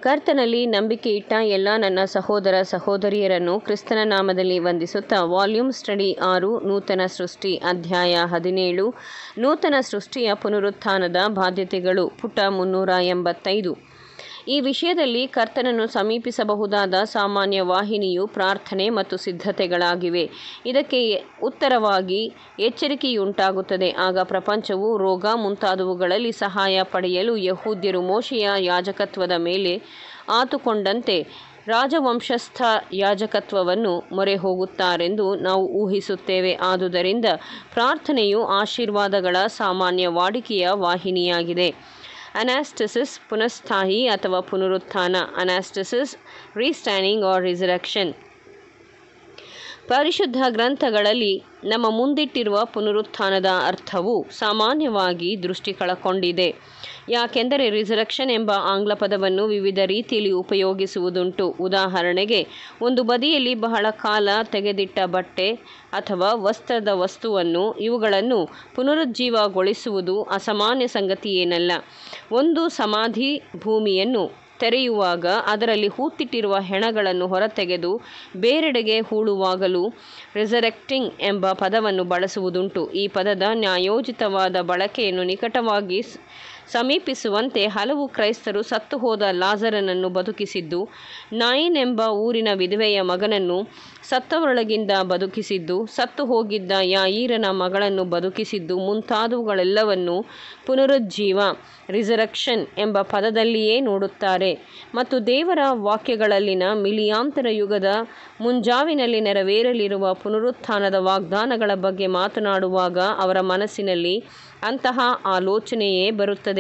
ಕರ್ತನಲ್ಲಿ ನಂಬಿಕೆ ಇಟ್ಟ ಎಲ್ಲ ನನ್ನ ಸಹೋದರ ಸಹೋದರಿಯರನ್ನು ಕ್ರಿಸ್ತನ ನಾಮದಲ್ಲಿ ವಂದಿಸುತ್ತಾ ವಾಲ್ಯೂಮ್ ಸ್ಟಡಿ ಆರು ನೂತನ ಸೃಷ್ಟಿ ಅಧ್ಯಾಯ ಹದಿನೇಳು ನೂತನ ಸೃಷ್ಟಿಯ ಪುನರುತ್ಥಾನದ ಬಾಧ್ಯತೆಗಳು ಪುಟ ಮುನ್ನೂರ ಎಂಬತ್ತೈದು ಈ ವಿಷಯದಲ್ಲಿ ಕರ್ತನನ್ನು ಸಮೀಪಿಸಬಹುದಾದ ಸಾಮಾನ್ಯ ವಾಹಿನಿಯು ಪ್ರಾರ್ಥನೆ ಮತ್ತು ಸಿದ್ಧತೆಗಳಾಗಿವೆ ಇದಕ್ಕೆ ಉತ್ತರವಾಗಿ ಎಚ್ಚರಿಕೆಯುಂಟಾಗುತ್ತದೆ ಆಗ ಪ್ರಪಂಚವು ರೋಗ ಮುಂತಾದವುಗಳಲ್ಲಿ ಸಹಾಯ ಪಡೆಯಲು ಯಹೂದ್ಯರು ಮೋಶೆಯ ಯಾಜಕತ್ವದ ಮೇಲೆ ಆತುಕೊಂಡಂತೆ ರಾಜವಂಶಸ್ಥ ಯಾಜಕತ್ವವನ್ನು ಮೊರೆ ಹೋಗುತ್ತಾರೆಂದು ನಾವು ಊಹಿಸುತ್ತೇವೆ ಆದುದರಿಂದ ಪ್ರಾರ್ಥನೆಯು ಆಶೀರ್ವಾದಗಳ ಸಾಮಾನ್ಯ ವಾಡಿಕೆಯ ವಾಹಿನಿಯಾಗಿದೆ ಅನಾಸ್ಟಸಿಸ್ ಪುನಃಸ್ಥಾಯಿ ಅಥವಾ ಪುನರುತ್ಥಾನ ಅನಾಸ್ಟಸಿಸ್ ರೀಸ್ಟ್ಯಾನಿಂಗ್ ಆರ್ ರಿಸರಕ್ಷನ್ ಪರಿಶುದ್ಧ ಗ್ರಂಥಗಳಲ್ಲಿ ನಮ್ಮ ಮುಂದಿಟ್ಟಿರುವ ಪುನರುತ್ಥಾನದ ಅರ್ಥವು ಸಾಮಾನ್ಯವಾಗಿ ದೃಷ್ಟಿ ಕಳಕೊಂಡಿದೆ ಯಾಕೆಂದರೆ ರಿಸರಕ್ಷನ್ ಎಂಬ ಆಂಗ್ಲ ಪದವನ್ನು ವಿವಿಧ ರೀತಿಯಲ್ಲಿ ಉಪಯೋಗಿಸುವುದುಂಟು ಉದಾಹರಣೆಗೆ ಒಂದು ಬದಿಯಲ್ಲಿ ಬಹಳ ಕಾಲ ತೆಗೆದಿಟ್ಟ ಬಟ್ಟೆ ಅಥವಾ ವಸ್ತ್ರದ ವಸ್ತುವನ್ನು ಇವುಗಳನ್ನು ಪುನರುಜ್ಜೀವಗೊಳಿಸುವುದು ಅಸಾಮಾನ್ಯ ಸಂಗತಿಯೇನಲ್ಲ ಒಂದು ಸಮಾಧಿ ಭೂಮಿಯನ್ನು ತೆರೆಯುವಾಗ ಅದರಲ್ಲಿ ಹೂತಿಟ್ಟಿರುವ ಹೆಣಗಳನ್ನು ಹೊರತೆಗೆದು ಬೇರೆಡೆಗೆ ಹೂಳುವಾಗಲೂ ರಿಸರೆಕ್ಟಿಂಗ್ ಎಂಬ ಪದವನ್ನು ಬಳಸುವುದುಂಟು ಈ ಪದದ ನ್ಯಾಯೋಚಿತವಾದ ಬಳಕೆಯನ್ನು ನಿಕಟವಾಗಿ ಸಮೀಪಿಸುವಂತೆ ಹಲವು ಕ್ರೈಸ್ತರು ಸತ್ತು ಹೋದ ಲಾಜರನನ್ನು ಬದುಕಿಸಿದ್ದು ನಾಯಿನ್ ಎಂಬ ಊರಿನ ವಿಧವೆಯ ಮಗನನ್ನು ಸತ್ತವರೊಳಗಿಂದ ಬದುಕಿಸಿದ್ದು ಸತ್ತು ಹೋಗಿದ್ದ ಯಾಯೀರನ ಮಗಳನ್ನು ಬದುಕಿಸಿದ್ದು ಮುಂತಾದವುಗಳೆಲ್ಲವನ್ನು ಪುನರುಜ್ಜೀವ ರಿಸರಕ್ಷನ್ ಎಂಬ ಪದದಲ್ಲಿಯೇ ನೋಡುತ್ತಾರೆ ಮತ್ತು ದೇವರ ವಾಕ್ಯಗಳಲ್ಲಿನ ಮಿಲಿಯಾಂತರ ಯುಗದ ಮುಂಜಾವಿನಲ್ಲಿ ನೆರವೇರಲಿರುವ ಪುನರುತ್ಥಾನದ ವಾಗ್ದಾನಗಳ ಬಗ್ಗೆ ಮಾತನಾಡುವಾಗ ಅವರ ಮನಸ್ಸಿನಲ್ಲಿ ಅಂತಹ ಆಲೋಚನೆಯೇ ಬರುತ್ತದೆ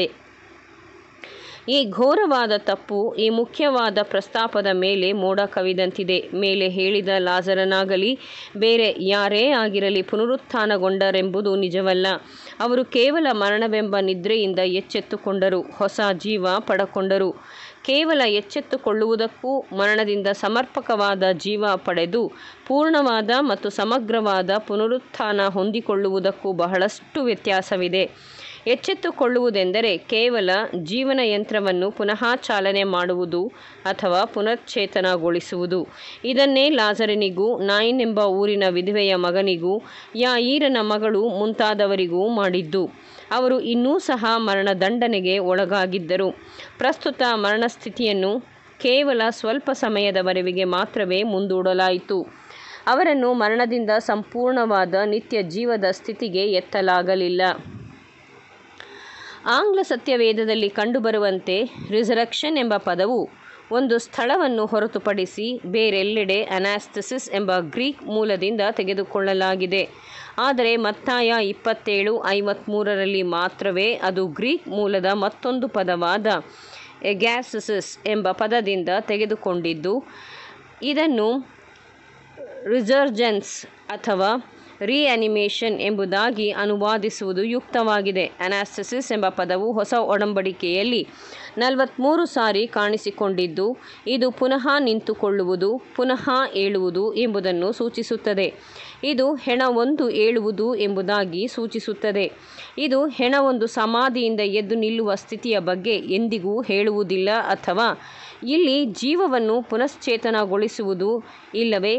ಈ ಘೋರವಾದ ತಪ್ಪು ಈ ಮುಖ್ಯವಾದ ಪ್ರಸ್ತಾಪದ ಮೇಲೆ ಮೋಡ ಕವಿದಂತಿದೆ ಮೇಲೆ ಹೇಳಿದ ಲಾಜರನಾಗಲಿ ಬೇರೆ ಯಾರೇ ಆಗಿರಲಿ ಪುನರುತ್ಥಾನಗೊಂಡರೆಂಬುದು ನಿಜವಲ್ಲ ಅವರು ಕೇವಲ ಮರಣವೆಂಬ ನಿದ್ರೆಯಿಂದ ಎಚ್ಚೆತ್ತುಕೊಂಡರು ಹೊಸ ಜೀವ ಪಡಕೊಂಡರು ಕೇವಲ ಎಚ್ಚೆತ್ತುಕೊಳ್ಳುವುದಕ್ಕೂ ಮರಣದಿಂದ ಸಮರ್ಪಕವಾದ ಜೀವ ಪಡೆದು ಪೂರ್ಣವಾದ ಮತ್ತು ಸಮಗ್ರವಾದ ಪುನರುತ್ಥಾನ ಹೊಂದಿಕೊಳ್ಳುವುದಕ್ಕೂ ಬಹಳಷ್ಟು ವ್ಯತ್ಯಾಸವಿದೆ ಎಚ್ಚೆತ್ತುಕೊಳ್ಳುವುದೆಂದರೆ ಕೇವಲ ಜೀವನ ಯಂತ್ರವನ್ನು ಪುನಃ ಚಾಲನೆ ಮಾಡುವುದು ಅಥವಾ ಪುನಶ್ಚೇತನಗೊಳಿಸುವುದು ಇದನ್ನೇ ಲಾಜರನಿಗೂ ನಾಯಿನ್ ಎಂಬ ಊರಿನ ವಿಧವೆಯ ಮಗನಿಗೂ ಯಾಯೀರನ ಮಗಳು ಮುಂತಾದವರಿಗೂ ಮಾಡಿದ್ದು ಅವರು ಇನ್ನೂ ಸಹ ಮರಣದಂಡನೆಗೆ ಒಳಗಾಗಿದ್ದರು ಪ್ರಸ್ತುತ ಮರಣಸ್ಥಿತಿಯನ್ನು ಕೇವಲ ಸ್ವಲ್ಪ ಸಮಯದವರೆಗೆ ಮಾತ್ರವೇ ಮುಂದೂಡಲಾಯಿತು ಅವರನ್ನು ಮರಣದಿಂದ ಸಂಪೂರ್ಣವಾದ ನಿತ್ಯ ಜೀವದ ಸ್ಥಿತಿಗೆ ಎತ್ತಲಾಗಲಿಲ್ಲ ಆಂಗ್ಲ ಸತ್ಯವೇದದಲ್ಲಿ ಕಂಡುಬರುವಂತೆ ರಿಸರಕ್ಷನ್ ಎಂಬ ಪದವು ಒಂದು ಸ್ಥಳವನ್ನು ಹೊರತುಪಡಿಸಿ ಬೇರೆಲ್ಲೆಡೆ ಅನಾಸ್ಥಸಿಸ್ ಎಂಬ ಗ್ರೀಕ್ ಮೂಲದಿಂದ ತೆಗೆದುಕೊಳ್ಳಲಾಗಿದೆ ಆದರೆ ಮತ್ತಾಯ ಇಪ್ಪತ್ತೇಳು ಐವತ್ತ್ಮೂರರಲ್ಲಿ ಮಾತ್ರವೇ ಅದು ಗ್ರೀಕ್ ಮೂಲದ ಮತ್ತೊಂದು ಪದವಾದ ಎಗ್ಯಾಸಸಿಸ್ ಎಂಬ ಪದದಿಂದ ತೆಗೆದುಕೊಂಡಿದ್ದು ಇದನ್ನು ರಿಸರ್ಜೆನ್ಸ್ ಅಥವಾ ರಿಅನಿಮೇಷನ್ ಎಂಬುದಾಗಿ ಅನುವಾದಿಸುವುದು ಯುಕ್ತವಾಗಿದೆ ಅನಾಸ್ಥಸಿಸ್ ಎಂಬ ಪದವು ಹೊಸ ಒಡಂಬಡಿಕೆಯಲ್ಲಿ ನಲವತ್ತ್ಮೂರು ಸಾರಿ ಕಾಣಿಸಿಕೊಂಡಿದ್ದು ಇದು ಪುನಃ ನಿಂತುಕೊಳ್ಳುವುದು ಪುನಃ ಏಳುವುದು ಎಂಬುದನ್ನು ಸೂಚಿಸುತ್ತದೆ ಇದು ಹೆಣವೊಂದು ಏಳುವುದು ಎಂಬುದಾಗಿ ಸೂಚಿಸುತ್ತದೆ ಇದು ಹೆಣವೊಂದು ಸಮಾಧಿಯಿಂದ ಎದ್ದು ನಿಲ್ಲುವ ಸ್ಥಿತಿಯ ಬಗ್ಗೆ ಎಂದಿಗೂ ಹೇಳುವುದಿಲ್ಲ ಅಥವಾ ಇಲ್ಲಿ ಜೀವವನ್ನು ಪುನಶ್ಚೇತನಗೊಳಿಸುವುದು ಇಲ್ಲವೇ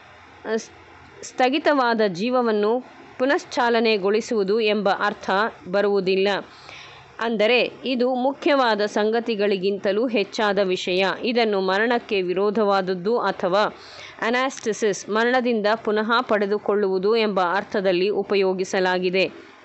ಸ್ಥಗಿತವಾದ ಜೀವವನ್ನು ಪುನಶ್ಚಾಲನೆಗೊಳಿಸುವುದು ಎಂಬ ಅರ್ಥ ಬರುವುದಿಲ್ಲ ಅಂದರೆ ಇದು ಮುಖ್ಯವಾದ ಸಂಗತಿಗಳಿಗಿಂತಲೂ ಹೆಚ್ಚಾದ ವಿಷಯ ಇದನ್ನು ಮರಣಕ್ಕೆ ವಿರೋಧವಾದದ್ದು ಅಥವಾ ಅನಾಸ್ಟಿಸಿಸ್ ಮರಣದಿಂದ ಪುನಃ ಪಡೆದುಕೊಳ್ಳುವುದು ಎಂಬ ಅರ್ಥದಲ್ಲಿ ಉಪಯೋಗಿಸಲಾಗಿದೆ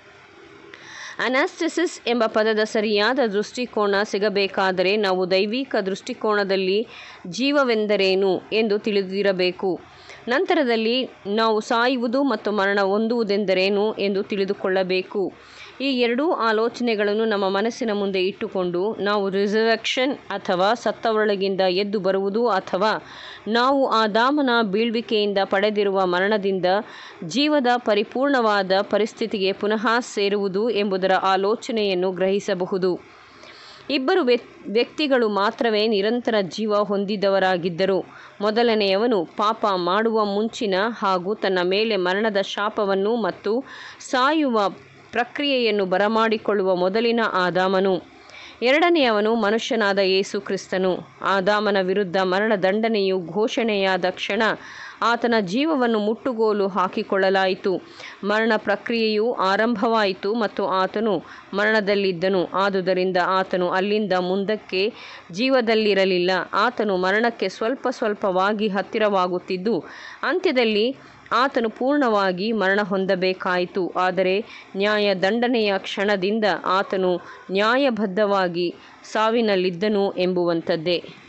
ಅನಾಸ್ಟಿಸಿಸ್ ಎಂಬ ಪದದ ಸರಿಯಾದ ದೃಷ್ಟಿಕೋನ ಸಿಗಬೇಕಾದರೆ ನಾವು ದೈವಿಕ ದೃಷ್ಟಿಕೋನದಲ್ಲಿ ಜೀವವೆಂದರೇನು ಎಂದು ತಿಳಿದಿರಬೇಕು ನಂತರದಲ್ಲಿ ನಾವು ಸಾಯುವುದು ಮತ್ತು ಮರಣ ಹೊಂದುವುದೆಂದರೇನು ಎಂದು ತಿಳಿದುಕೊಳ್ಳಬೇಕು ಈ ಎರಡೂ ಆಲೋಚನೆಗಳನ್ನು ನಮ್ಮ ಮನಸ್ಸಿನ ಮುಂದೆ ಇಟ್ಟುಕೊಂಡು ನಾವು ರಿಸರಕ್ಷನ್ ಅಥವಾ ಸತ್ತವರೊಳಗಿಂದ ಎದ್ದು ಬರುವುದು ಅಥವಾ ನಾವು ಆದಾಮನ ಬೀಳ್ವಿಕೆಯಿಂದ ಪಡೆದಿರುವ ಮರಣದಿಂದ ಜೀವದ ಪರಿಪೂರ್ಣವಾದ ಪರಿಸ್ಥಿತಿಗೆ ಪುನಃ ಸೇರುವುದು ಎಂಬುದರ ಆಲೋಚನೆಯನ್ನು ಗ್ರಹಿಸಬಹುದು ಇಬ್ಬರು ವ್ಯಕ್ತಿಗಳು ಮಾತ್ರವೇ ನಿರಂತರ ಜೀವ ಹೊಂದಿದವರಾಗಿದ್ದರು ಮೊದಲನೆಯವನು ಪಾಪ ಮಾಡುವ ಮುಂಚಿನ ಹಾಗೂ ತನ್ನ ಮೇಲೆ ಮರಣದ ಶಾಪವನ್ನು ಮತ್ತು ಸಾಯುವ ಪ್ರಕ್ರಿಯೆಯನ್ನು ಬರಮಾಡಿಕೊಳ್ಳುವ ಮೊದಲಿನ ಆದಾಮನು ಎರಡನೆಯವನು ಮನುಷ್ಯನಾದ ಯೇಸು ಕ್ರಿಸ್ತನು ಆದಾಮನ ವಿರುದ್ಧ ಮರಣದಂಡನೆಯು ಘೋಷಣೆಯಾದ ಕ್ಷಣ ಆತನ ಜೀವವನ್ನು ಮುಟ್ಟುಗೋಲು ಹಾಕಿಕೊಳ್ಳಲಾಯಿತು ಮರಣ ಪ್ರಕ್ರಿಯೆಯು ಆರಂಭವಾಯಿತು ಮತ್ತು ಆತನು ಮರಣದಲ್ಲಿದ್ದನು ಆದುದರಿಂದ ಆತನು ಅಲ್ಲಿಂದ ಮುಂದಕ್ಕೆ ಜೀವದಲ್ಲಿರಲಿಲ್ಲ ಆತನು ಮರಣಕ್ಕೆ ಸ್ವಲ್ಪ ಸ್ವಲ್ಪವಾಗಿ ಹತ್ತಿರವಾಗುತ್ತಿದ್ದು ಅಂತ್ಯದಲ್ಲಿ ಆತನು ಪೂರ್ಣವಾಗಿ ಮರಣ ಹೊಂದಬೇಕಾಯಿತು ಆದರೆ ನ್ಯಾಯ ದಂಡನೆಯ ಕ್ಷಣದಿಂದ ಆತನು ನ್ಯಾಯಬದ್ಧವಾಗಿ ಸಾವಿನಲ್ಲಿದ್ದನು ಎಂಬುವಂಥದ್ದೇ